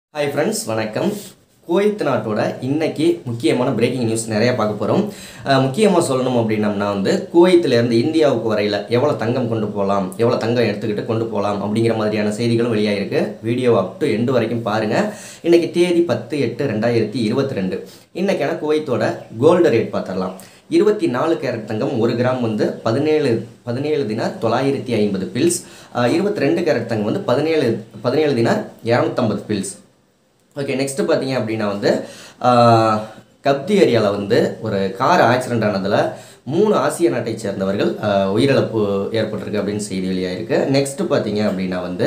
hi friends வணக்கம் Kuwait நாட்டோட இன்னைக்கு முக்கியமான பிரேக்கிங் நியூஸ் நிறைய பார்க்க போகிறோம் முக்கியமாக சொல்லணும் அப்படின்னம்னா வந்து குவைத்திலேருந்து இந்தியாவுக்கு வரையில் எவ்வளோ தங்கம் கொண்டு போகலாம் எவ்வளோ தங்கம் எடுத்துக்கிட்டு கொண்டு போகலாம் அப்படிங்கிற மாதிரியான செய்திகளும் வெளியாயிருக்கு வீடியோ அப் டு எண்டு வரைக்கும் பாருங்கள் இன்னைக்கு தேதி பத்து எட்டு ரெண்டாயிரத்தி இருபத்தி ரெண்டு இன்றைக்கான குவைத்தோட கோல்டு ரேட் பார்த்துடலாம் இருபத்தி நாலு கேரட் தங்கம் ஒரு கிராம் வந்து பதினேழு பதினேழு தினார் தொள்ளாயிரத்தி ஐம்பது பில்ஸ் இருபத்தி ரெண்டு கேரட் தங்கம் வந்து பதினேழு பதினேழு தினார் இரநூத்தம்பது பில்ஸ் ஓகே நெக்ஸ்ட்டு பார்த்தீங்க அப்படின்னா வந்து ஆஹ், கப்தி ஏரியாவில் வந்து ஒரு கார் ஆக்சிடென்ட் ஆனதில் மூணு ஆசிய நாட்டை சேர்ந்தவர்கள் ஆஹ், உயிரிழப்பு ஏற்பட்டிருக்கு அப்படின்னு செய்தி வெளியாயிருக்கு நெக்ஸ்ட்டு பார்த்தீங்க அப்படின்னா வந்து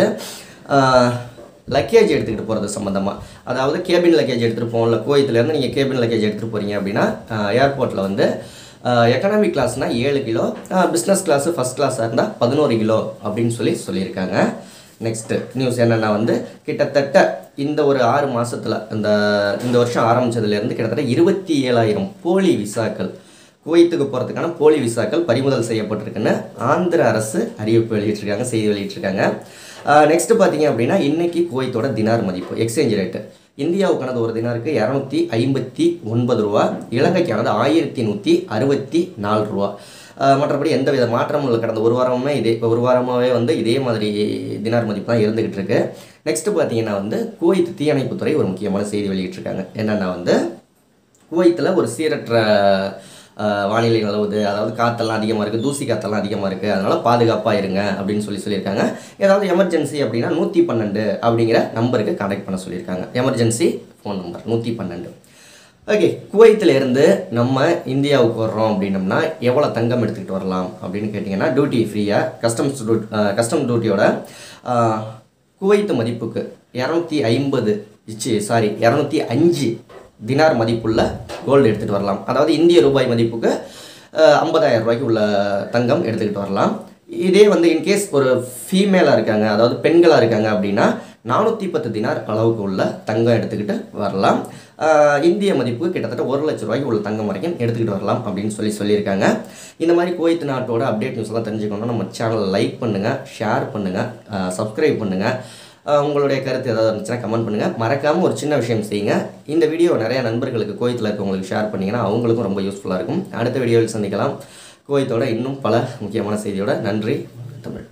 லக்கேஜ் எடுத்துக்கிட்டு போகிறது சம்மந்தமாக அதாவது கேபின் லக்கேஜ் எடுத்துகிட்டு போகல கோயத்துலேருந்து நீங்கள் கேபின் லக்கேஜ் எடுத்துகிட்டு போகிறீங்க அப்படின்னா ஏர்போர்ட்டில் வந்து எக்கனாமி கிளாஸ்னால் ஏழு கிலோ பிஸ்னஸ் கிளாஸு ஃபஸ்ட் கிளாஸாக இருந்தால் பதினோரு கிலோ அப்படின்னு சொல்லி சொல்லியிருக்காங்க நெக்ஸ்ட்டு நியூஸ் என்னென்னா வந்து கிட்டத்தட்ட இந்த ஒரு ஆறு மாசத்துல இந்த இந்த வருஷம் ஆரம்பிச்சதுலேருந்து கிட்டத்தட்ட இருபத்தி ஏழாயிரம் போலி விசாக்கள் குவைத்துக்கு போகிறதுக்கான போலி விசாக்கள் பறிமுதல் செய்யப்பட்டிருக்குன்னு ஆந்திர அரசு அறிவிப்பு வெளியிட்டிருக்காங்க செய்தி வெளியிட்டிருக்காங்க நெக்ஸ்ட்டு பார்த்தீங்க அப்படின்னா இன்னைக்கு குவைத்தோட தினார் மதிப்பு எக்ஸ்சேஞ்ச் ரேட்டு இந்தியாவுக்கானது ஒரு தினாருக்கு இரநூத்தி ஐம்பத்தி ஒன்பது ரூபா இலங்கைக்கானது ஆயிரத்தி நூற்றி அறுபத்தி நாலு ரூபா ஆஹ் மற்றபடி எந்த வித மாற்றமும் இல்லை கடந்த ஒரு வாரமே இதே ஒரு வாரமாகவே வந்து இதே மாதிரி தினார் மதிப்பு தான் இருந்துகிட்டு இருக்கு நெக்ஸ்ட் பார்த்தீங்கன்னா வந்து குவைத் தீயணைப்புத்துறை ஒரு முக்கியமான செய்தி வெளியிட்டிருக்காங்க என்னென்னா வந்து குவைத்தில் ஒரு சீரற்ற ஆஹ், வானிலை நிலவுது அதாவது காற்றெல்லாம் அதிகமாக இருக்குது தூசி காற்றெல்லாம் அதிகமாக இருக்குது அதனால் பாதுகாப்பாக இருங்க அப்படின்னு சொல்லி சொல்லியிருக்காங்க ஏதாவது எமர்ஜென்சி அப்படின்னா நூற்றி பன்னெண்டு அப்படிங்கிற நம்பருக்கு கான்டாக்ட் பண்ண சொல்லியிருக்காங்க எமர்ஜென்சி ஃபோன் நம்பர் நூற்றி பன்னெண்டு ஓகே குவைத்தில் இருந்து நம்ம இந்தியாவுக்கு வர்றோம் அப்படின்னம்னா எவ்வளோ தங்கம் எடுத்துக்கிட்டு வரலாம் அப்படின்னு கேட்டிங்கன்னா டியூட்டி ஃப்ரீயாக கஸ்டம்ஸ் டியூட் கஸ்டம் டியூட்டியோட குவைத்து மதிப்புக்கு இரநூத்தி ஐம்பது இச்சு சாரி இரநூத்தி அஞ்சு தினார் மதிப்புள்ள கோல்டு எடுத்துகிட்டு வரலாம் அதாவது இந்திய ரூபாய் மதிப்புக்கு ஐம்பதாயிரம் ரூபாய்க்கு உள்ள தங்கம் எடுத்துக்கிட்டு வரலாம் இதே வந்து இன்கேஸ் ஒரு ஃபீமேலாக இருக்காங்க அதாவது பெண்களாக இருக்காங்க அப்படின்னா நானூற்றி பத்து தினார் அளவுக்கு உள்ள தங்கம் எடுத்துக்கிட்டு வரலாம் ஆஹ் இந்திய மதிப்பு கிட்டத்தட்ட ஒரு லட்ச ரூபாய்க்கு உள்ள தங்கம் வரைக்கும் எடுத்துக்கிட்டு வரலாம் அப்படின்னு சொல்லி சொல்லியிருக்காங்க இந்த மாதிரி குவைத் நாட்டோட அப்டேட் நியூஸ் எல்லாம் தெரிஞ்சுக்கணும்னா நம்ம சேனலை லைக் பண்ணுங்கள் ஷேர் பண்ணுங்கள் சப்ஸ்கிரைப் பண்ணுங்கள் ஆஹ் உங்களுடைய கருத்து ஏதாவது இருந்துச்சுன்னா கமெண்ட் பண்ணுங்கள் மறக்காமல் ஒரு சின்ன விஷயம் செய்யுங்க இந்த வீடியோ நிறைய நண்பர்களுக்கு குவைத்தில் இருக்கவங்களுக்கு ஷேர் பண்ணிங்கன்னா அவங்களுக்கும் ரொம்ப யூஸ்ஃபுல்லாக இருக்கும் அடுத்த வீடியோவில் சந்திக்கலாம் குவைத்தோட இன்னும் பல முக்கியமான செய்தியோட நன்றி தமிழ்